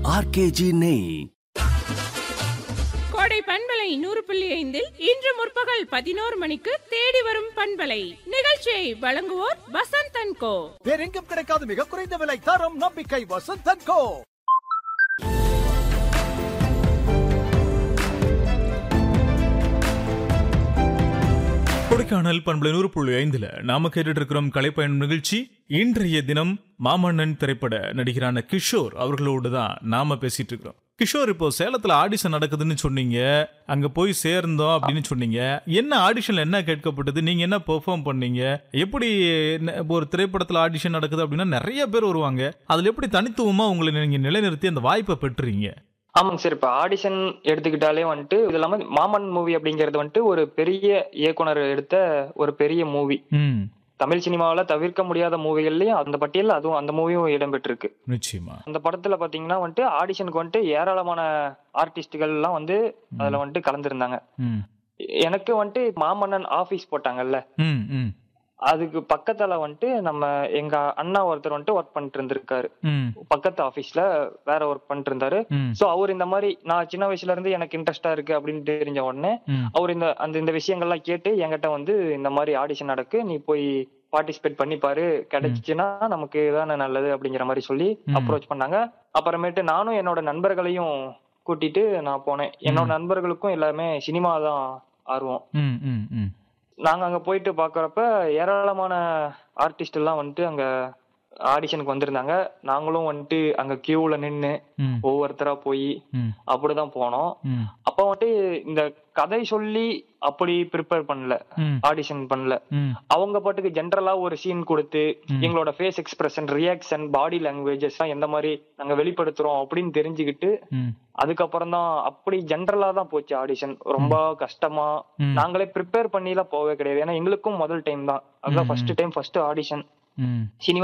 RKG நெய் கோடை பண்பலை நூறு புள்ளி ஐந்தில் இன்று முற்பகல் பதினோரு மணிக்கு தேடி வரும் பண்பலை நிகழ்ச்சியை வழங்குவோர் வசந்த் அண்ட் கோ வேறெங்கும் கிடைக்காத மிக குறைந்த விலை தரம் நம்பிக்கை வசந்தன் கோ கொடைக்கானல் பண்பலை நூறு புள்ளி ஐந்துல நாம கேட்டுட்டு இருக்கிறோம் கலைப்பயணம் நிகழ்ச்சி இன்றைய தினம் மாமன்னன் திரைப்பட நடிகரான கிஷோர் அவர்களோடு தான் நாம பேசிட்டு இருக்கிறோம் கிஷோர் இப்போ சேலத்துல ஆடிஷன் நடக்குதுன்னு சொன்னீங்க அங்க போய் சேர்ந்தோம் அப்படின்னு சொன்னீங்க என்ன ஆடிஷன்ல என்ன கேட்கப்பட்டது நீங்க என்ன பெர்ஃபார்ம் பண்ணீங்க எப்படி ந- இப்போ ஒரு திரைப்படத்துல ஆடிஷன் நடக்குது அப்படின்னா நிறைய பேர் வருவாங்க அதுல எப்படி தனித்துவமா உங்களை நீங்க நிலைநிறுத்தி அந்த வாய்ப்பை பெற்றுறீங்க ஆமாங்க சார் இப்ப ஆடிஷன் எடுத்துக்கிட்டாலே வந்துட்டு இது இல்லாம மாமன் மூவி அப்படிங்கிறது வந்துட்டு ஒரு பெரிய இயக்குனர் எடுத்த ஒரு பெரிய மூவி ம் தமிழ் சினிமாவுல தவிர்க்க முடியாத மூவிகள்லயும் அந்த பட்டியல்ல அதுவும் அந்த மூவியும் இடம்பெற்றிருக்கு நிச்சயமா அந்த படத்துல பாத்தீங்கன்னா வந்துட்டு ஆடிஷனுக்கு வந்துட்டு ஏராளமான ஆர்டிஸ்டுகள் எல்லாம் வந்து அதுல வந்துட்டு கலந்துருந்தாங்க ம் எனக்கு வந்துட்டு மாமன்னன் ஆபீஸ் போட்டாங்கல்ல ம் ம் அதுக்கு பக்கத்துல வந்துட்டு நம்ம எங்க அண்ணா ஒருத்தர் வந்துட்டு ஒர்க் பண்ணிட்டு இருந்திருக்காரு ம் பக்கத்து ஆபீஸ்ல வேற ஒர்க் பண்ணிட்டு இருந்தாரு ம் சோ அவர் இந்த மாதிரி நான் சின்ன வயசுல இருந்து எனக்கு இன்ட்ரெஸ்டா இருக்கு அப்படின்னு தெரிஞ்ச உடனே ம் அவர் இந்த அந்த இந்த விஷயங்கள்லாம் கேட்டு என்கிட்ட வந்து இந்த மாதிரி ஆடிஷன் நடக்கு நீ போய் பார்ட்டிசிபேட் பண்ணி பாரு கிடைச்சிச்சுன்னா நமக்கு தானே நல்லது அப்படிங்கிற மாதிரி சொல்லி ம். அப்ரோச் பண்ணாங்க அப்புறமேட்டு நானும் என்னோட நண்பர்களையும் கூட்டிட்டு நான் போனேன் என்னோட நண்பர்களுக்கும் எல்லாமே சினிமா தான் ஆர்வம் ம் ம் ம் நாங்க அங்க போயிட்டு பாக்குறப்ப ஏராளமான ஆர்டிஸ்ட் எல்லாம் வந்துட்டு அங்க ஆடிஷனுக்கு வந்திருந்தாங்க நாங்களும் வந்துட்டு அங்க கியூல நின்னு ம் ஒவ்வொருத்தரா போய் ம் அப்படிதான் போனோம் ம் அப்ப வந்துட்டு இந்த கதை சொல்லி அப்படி ப்ரிப்பேர் பண்ணல ம் ஆடிஷன் பண்ணல ம் அவங்க பாட்டுக்கு ஜென்ரலா ஒரு சீன் கொடுத்து ம். எங்களோட face expression reaction body languages எல்லாம் எந்த மாதிரி நாங்க வெளிப்படுத்துறோம் அப்படின்னு தெரிஞ்சுக்கிட்டு ம் அதுக்கப்புறம் தான் அப்படி ஜென்ரலா தான் போச்சு ஆடிஷன் ரொம்ப கஷ்டமா ம். நாங்களே ப்ரிப்பேர் பண்ணிலாம் போகவே கிடையாது ஏன்னா எங்களுக்கும் முதல் டைம் தான் ம், அதான் ம். ஃபர்ஸ்ட் டைம் ஃபர்ஸ்ட் ஆடிஷன் ம் சினிமா